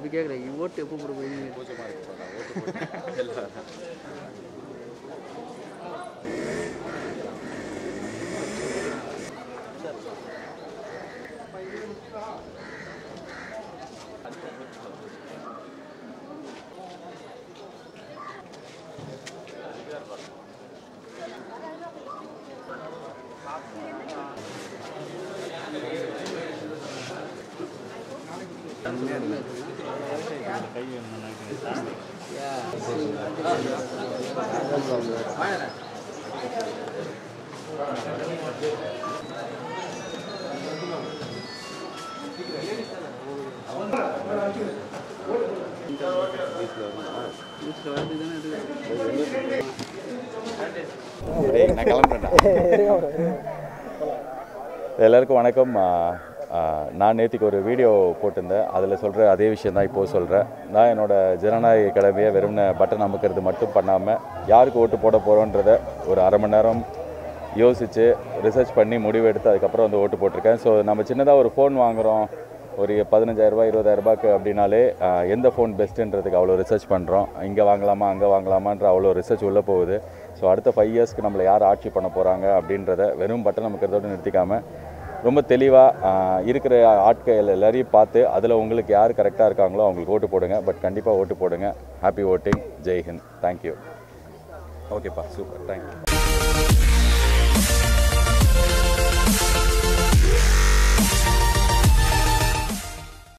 இப்போ கேட்குறேன் ஓட்டு எப்போ போட போய் கூச்சமாக இருக்கு ஓட்டு போட்டு எல்லாம் நியூஸில் வரது தானே இது டேய், நான் கிளம்புறேன்டா எல்லாருக்கும் வணக்கம் ஆ, ஆ, நான் நேற்றுக்கு ஒரு வீடியோ போட்டிருந்தேன் அதில் சொல்கிற அதே விஷயம் தான் இப்போது சொல்கிறேன் நான் என்னோட ஜனநாயக கடமையை வெறும் பட்டன் அமுக்கிறது மட்டும் பண்ணாமல் யாருக்கு ஓட்டு போட போகிறோன்றத ஒரு அரை மணி நேரம் யோசித்து ரிசர்ச் பண்ணி முடிவு எடுத்து அதுக்கப்புறம் வந்து ஓட்டு போட்டிருக்கேன் ஸோ நம்ம சின்னதாக ஒரு ஃபோன் வாங்குகிறோம் ஒரு பதினஞ்சாயிரரூபா இருபதாயிரரூபாக்கு அப்படின்னாலே ஆ, எந்த ஃபோன் பெஸ்ட்டுன்றதுக்கு அவ்வளோ ரிசர்ச் பண்ணுறோம் இங்கே வாங்கலாமா அங்கே வாங்கலாமான்ற அவ்வளோ ரிசர்ச் உள்ளே போகுது ஸோ அடுத்த ஃபைவ் இயர்ஸ்க்கு நம்மளை யார் ஆட்சி பண்ண போகிறாங்க அப்படின்றத வெறும் பட்டன் நமக்கிறதோடு நிறுத்திக்காமல் ரொம்ப தெளிவாக இருக்கிற ஆட்கள் எல்லாரையும் பார்த்து அதில் உங்களுக்கு யார் கரெக்டாக இருக்காங்களோ அவங்களுக்கு ஓட்டு போடுங்க பட் கண்டிப்பாக ஓட்டு போடுங்க happy voting Jai Hind thank you ஓகேப்பா சூப்பர் தேங்க்யூ